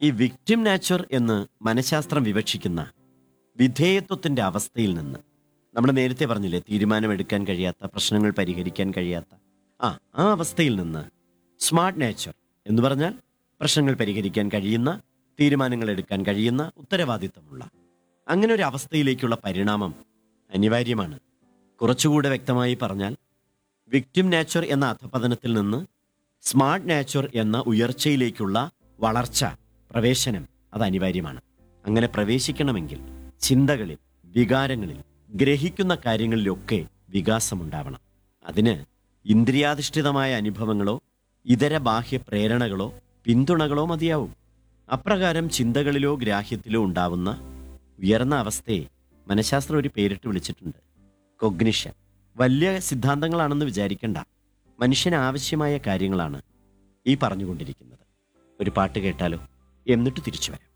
ഈ victim nature എന്ന് മനഃശാസ്ത്രം വിവക്ഷിക്കുന്ന വിധേയത്വത്തിന്റെ അവസ്ഥയിൽ നിന്ന് നമ്മൾ നേരത്തെ പറഞ്ഞില്ലേ തീരുമാനമെടുക്കാൻ കഴിയാത്ത പ്രശ്നങ്ങൾ പരിഹരിക്കാൻ കഴിയാത്ത ആ ആ അവസ്ഥയിൽ നിന്ന് സ്മാർട്ട് നേച്ചർ എന്ന് പറഞ്ഞാൽ പ്രശ്നങ്ങൾ പരിഹരിക്കാൻ കഴിയുന്ന തീരുമാനങ്ങൾ എടുക്കാൻ കഴിയുന്ന ഉത്തരവാദിത്തമുള്ള അങ്ങനെ ഒരു അവസ്ഥയിലേക്കുള്ള പരിണാമം അനിവാര്യമാണ് കുറച്ചുകൂടെ വ്യക്തമായി പറഞ്ഞാൽ വിക്ടിം നാച്ചർ എന്ന അധപതനത്തിൽ നിന്ന് സ്മാർട്ട് നാച്ചർ എന്ന ഉയർച്ചയിലേക്കുള്ള വളർച്ച പ്രവേശനം അത് അനിവാര്യമാണ് അങ്ങനെ പ്രവേശിക്കണമെങ്കിൽ ചിന്തകളിൽ വികാരങ്ങളിൽ ഗ്രഹിക്കുന്ന കാര്യങ്ങളിലൊക്കെ വികാസമുണ്ടാവണം അതിന് ഇന്ദ്രിയാധിഷ്ഠിതമായ അനുഭവങ്ങളോ ഇതര ബാഹ്യ പ്രേരണകളോ പിന്തുണകളോ മതിയാവും അപ്രകാരം ചിന്തകളിലോ ഗ്രാഹ്യത്തിലോ ഉണ്ടാവുന്ന ഉയർന്ന അവസ്ഥയെ മനഃശാസ്ത്രം ഒരു പേരിട്ട് വിളിച്ചിട്ടുണ്ട് കൊഗ്നിഷൻ വലിയ സിദ്ധാന്തങ്ങളാണെന്ന് വിചാരിക്കണ്ട മനുഷ്യന് ആവശ്യമായ കാര്യങ്ങളാണ് ഈ പറഞ്ഞുകൊണ്ടിരിക്കുന്നത് ഒരു പാട്ട് കേട്ടാലോ എന്നിട്ട് തിരിച്ചു വരാം